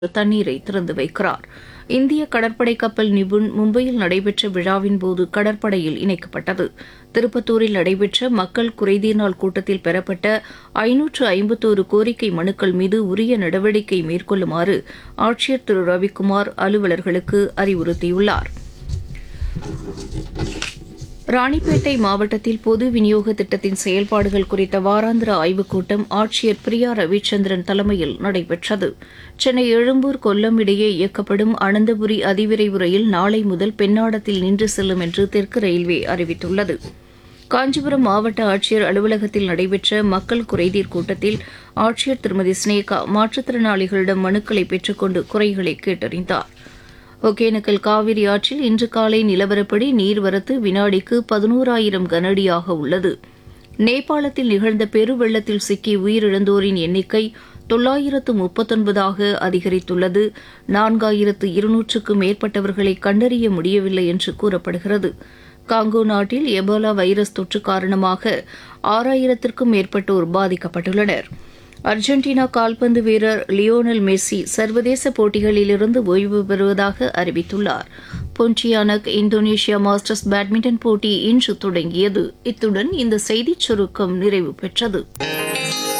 தண்ணீரை திறந்து வைக்கிறார் இந்திய கடற்படை கப்பல் நிபுண் மும்பையில் நடைபெற்ற விழாவின் போது கடற்படையில் இணைக்கப்பட்டது திருப்பத்தூரில் நடைபெற்ற மக்கள் குறைதீர் நாள் கூட்டத்தில் பெறப்பட்ட ஐநூற்று ஐம்பத்தோரு கோரிக்கை மனுக்கள் மீது உரிய நடவடிக்கை மேற்கொள்ளுமாறு ஆட்சியர் திரு ரவிக்குமார் அலுவலர்களுக்கு அறிவுறுத்தியுள்ளார் ராணிப்பேட்டை மாவட்டத்தில் பொது விநியோக திட்டத்தின் செயல்பாடுகள் குறித்த வாராந்திர ஆய்வுக் கூட்டம் ஆட்சியர் பிரியா ரவிச்சந்திரன் தலைமையில் நடைபெற்றது சென்னை எழும்பூர் கொல்லம் இடையே இயக்கப்படும் அனந்தபுரி அதிவிரைவு ரயில் நாளை முதல் பெண்ணாடத்தில் நின்று செல்லும் என்று தெற்கு ரயில்வே அறிவித்துள்ளது காஞ்சிபுரம் மாவட்ட ஆட்சியர் அலுவலகத்தில் நடைபெற்ற மக்கள் குறைதீர் கூட்டத்தில் ஆட்சியர் திருமதி ஸ்னேகா மாற்றுத்திறனாளிகளிடம் மனுக்களை பெற்றுக்கொண்டு குறைகளை கேட்டறிந்தார் ஒகேனக்கல் காவிரி ஆற்றில் இன்று காலை நிலவரப்படி நீர்வரத்து வினாடிக்கு பதினோராயிரம் கனஅடியாக உள்ளது நேபாளத்தில் நிகழ்ந்த பெருவெள்ளத்தில் சிக்கி உயிரிழந்தோரின் எண்ணிக்கை தொள்ளாயிரத்து முப்பத்தொன்பதாக அதிகரித்துள்ளது நான்காயிரத்து இருநூற்றுக்கும் மேற்பட்டவர்களை கண்டறிய முடியவில்லை என்று கூறப்படுகிறது காங்கோ நாட்டில் எபோலா வைரஸ் தொற்று காரணமாக ஆறாயிரத்திற்கும் மேற்பட்டோர் பாதிக்கப்பட்டுள்ளனா் அர்ஜென்டினா கால்பந்து வீரர் லியோனல் மெஸ்ஸி சர்வதேச போட்டிகளிலிருந்து ஓய்வு பெறுவதாக அறிவித்துள்ளார் பொன்டியானக் இந்தோனேஷியா மாஸ்டர்ஸ் பேட்மிண்டன் போட்டி இன்று தொடங்கியது இத்துடன் இந்த செய்திச் சுருக்கம் நிறைவு பெற்றது